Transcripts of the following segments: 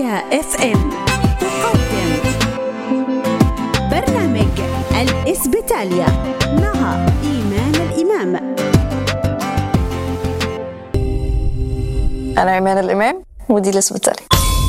إسبيتاليا اف ام تقدم برنامج الإسبيتاليا مع إيمان الإمام أنا إيمان الإمام ودي الإسبيتاليا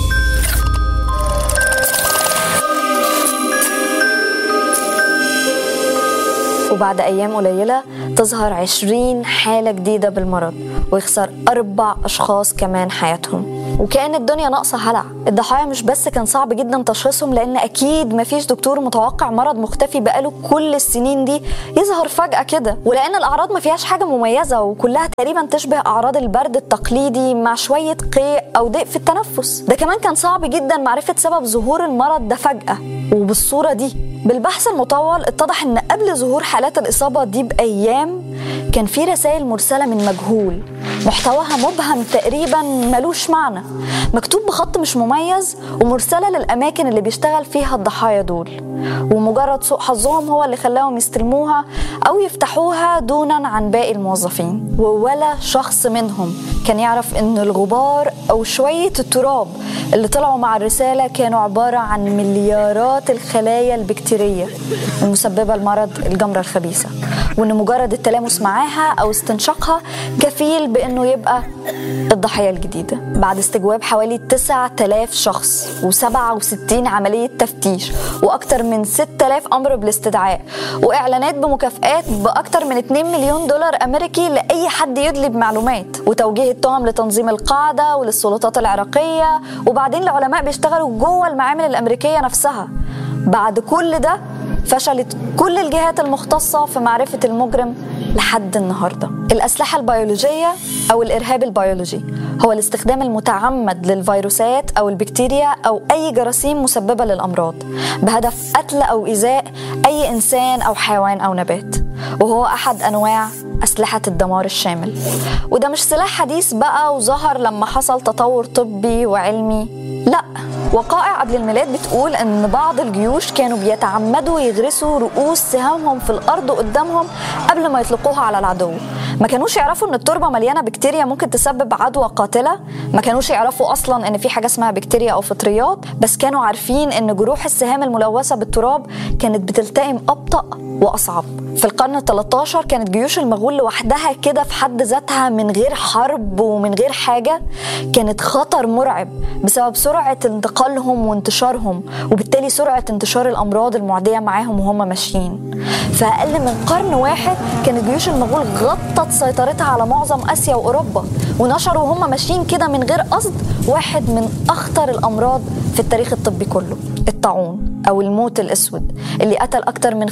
وبعد أيام قليلة تظهر عشرين حالة جديدة بالمرض ويخسر أربع أشخاص كمان حياتهم وكأن الدنيا ناقصة هلع الضحايا مش بس كان صعب جدا تشخيصهم لأن أكيد مفيش دكتور متوقع مرض مختفي بقاله كل السنين دي يظهر فجأة كده ولأن الأعراض ما فيهاش حاجة مميزة وكلها تقريبا تشبه أعراض البرد التقليدي مع شوية قيء أو ضيق في التنفس ده كمان كان صعب جدا معرفة سبب ظهور المرض ده فجأة وبالصورة دي بالبحث المطول اتضح ان قبل ظهور حالات الاصابه دي بايام كان في رسائل مرسله من مجهول محتواها مبهم تقريبا ملوش معنى مكتوب بخط مش مميز ومرسله للاماكن اللي بيشتغل فيها الضحايا دول ومجرد سوء حظهم هو اللي خلاهم يستلموها او يفتحوها دونا عن باقي الموظفين وولا شخص منهم كان يعرف ان الغبار او شويه التراب اللي طلعوا مع الرساله كانوا عباره عن مليارات الخلايا البكتيريه المسببه لمرض الجمره الخبيثه وان مجرد التلامس معاها او استنشاقها كفيل بانه يبقى الضحيه الجديده بعد استجواب حوالي 9000 شخص و67 عمليه تفتيش واكثر من 6000 امر بالاستدعاء واعلانات بمكافئات باكثر من 2 مليون دولار امريكي لاي حد يدلي بمعلومات وتوجيه التهم لتنظيم القاعده وللسلطات العراقيه وبعدين لعلماء بيشتغلوا جوه المعامل الامريكيه نفسها بعد كل ده فشلت كل الجهات المختصة في معرفة المجرم لحد النهاردة الأسلحة البيولوجية أو الإرهاب البيولوجي هو الاستخدام المتعمد للفيروسات أو البكتيريا أو أي جراثيم مسببة للأمراض بهدف قتل أو إيذاء أي إنسان أو حيوان أو نبات وهو أحد أنواع أسلحة الدمار الشامل وده مش سلاح حديث بقى وظهر لما حصل تطور طبي وعلمي لا وقائع قبل الميلاد بتقول ان بعض الجيوش كانوا بيتعمدوا يغرسوا رؤوس سهامهم في الارض قدامهم قبل ما يطلقوها على العدو ما كانوش يعرفوا ان التربه مليانه بكتيريا ممكن تسبب عدوى قاتله ما كانوش يعرفوا اصلا ان في حاجه اسمها بكتيريا او فطريات بس كانوا عارفين ان جروح السهام الملوثه بالتراب كانت بتلتئم ابطا واصعب في القرن ال 13 كانت جيوش المغول لوحدها كده في حد ذاتها من غير حرب ومن غير حاجه كانت خطر مرعب بسبب سرعه انتقالهم وانتشارهم وبالتالي سرعه انتشار الامراض المعديه معاهم وهم ماشيين في اقل من قرن واحد كانت جيوش المغول غطت سيطرتها على معظم اسيا واوروبا ونشروا وهم ماشيين كده من غير قصد واحد من اخطر الامراض في التاريخ الطبي كله الطاعون او الموت الاسود اللي قتل اكثر من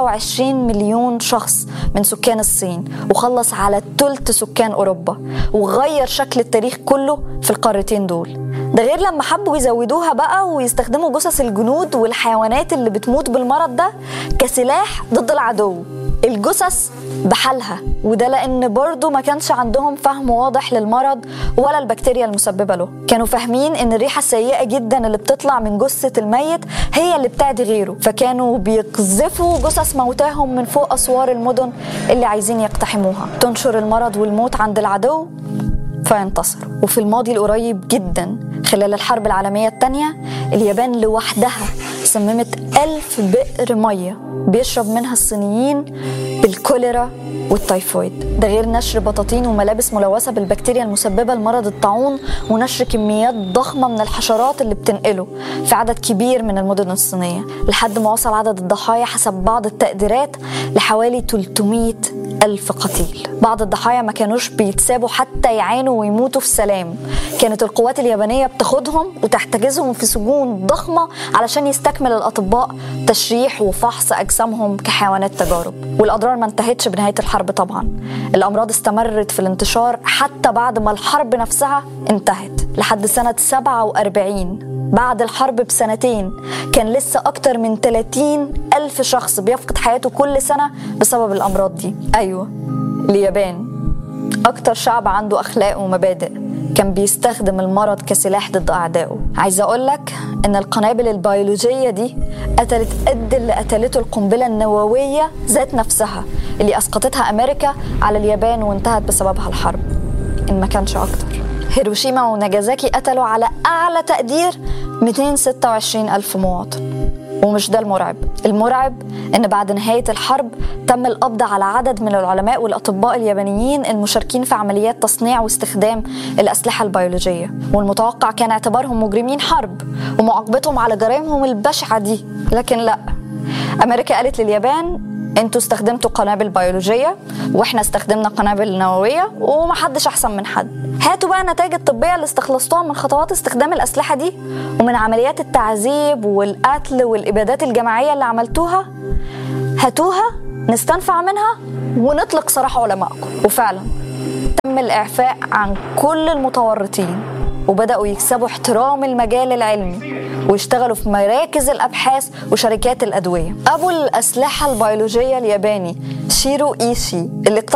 25 مليون شخص من سكان الصين وخلص على ثلث سكان اوروبا وغير شكل التاريخ كله في القارتين دول ده غير لما حبوا يزودوها بقى ويستخدموا جثث الجنود والحيوانات اللي بتموت بالمرض ده كسلاح ضد العدو الجثث بحالها وده لان برضه ما كانش عندهم فهم واضح للمرض ولا البكتيريا المسببه له كانوا فاهمين ان الريحه السيئه جدا اللي بتطلع من جثه الميت هي اللي بتعدي غيره فكانوا بيقذفوا جثث موتاهم من فوق اسوار المدن اللي عايزين يقتحموها تنشر المرض والموت عند العدو فينتصروا وفي الماضي القريب جدا خلال الحرب العالمية الثانية اليابان لوحدها سممت ألف بئر مية بيشرب منها الصينيين بالكوليرا والتيفويد ده غير نشر بطاطين وملابس ملوثة بالبكتيريا المسببة لمرض الطاعون ونشر كميات ضخمة من الحشرات اللي بتنقله في عدد كبير من المدن الصينية لحد ما وصل عدد الضحايا حسب بعض التقديرات لحوالي 300 ألف قتيل بعض الضحايا ما كانوش بيتسابوا حتى يعانوا ويموتوا في سلام كانت القوات اليابانية بتاخدهم وتحتجزهم في سجون ضخمة علشان يستكمل الأطباء تشريح وفحص أجسامهم كحيوانات تجارب والأضرار ما انتهتش بنهاية الحرب طبعا الأمراض استمرت في الانتشار حتى بعد ما الحرب نفسها انتهت لحد سنة 47 بعد الحرب بسنتين كان لسه أكتر من 30 ألف شخص بيفقد حياته كل سنة بسبب الأمراض دي أيوة اليابان أكتر شعب عنده أخلاق ومبادئ كان بيستخدم المرض كسلاح ضد أعدائه عايزة أقولك إن القنابل البيولوجية دي قتلت قد اللي قتلته القنبلة النووية ذات نفسها اللي أسقطتها أمريكا على اليابان وانتهت بسببها الحرب إن ما كانش أكتر هيروشيما وناجازاكي قتلوا على أعلى تقدير 226 ألف مواطن ومش ده المرعب المرعب ان بعد نهايه الحرب تم القبض على عدد من العلماء والاطباء اليابانيين المشاركين في عمليات تصنيع واستخدام الاسلحه البيولوجيه والمتوقع كان اعتبارهم مجرمين حرب ومعاقبتهم على جرائمهم البشعه دي لكن لا امريكا قالت لليابان انتوا استخدمتوا قنابل بيولوجيه واحنا استخدمنا قنابل نوويه ومحدش احسن من حد هاتوا بقى النتائج الطبيه اللي استخلصتوها من خطوات استخدام الاسلحه دي ومن عمليات التعذيب والقتل والابادات الجماعيه اللي عملتوها هاتوها نستنفع منها ونطلق سراح علمائكم وفعلا تم الاعفاء عن كل المتورطين وبداوا يكسبوا احترام المجال العلمي ويشتغلوا في مراكز الابحاث وشركات الادويه ابو الاسلحه البيولوجيه الياباني شيرو ايشي اللي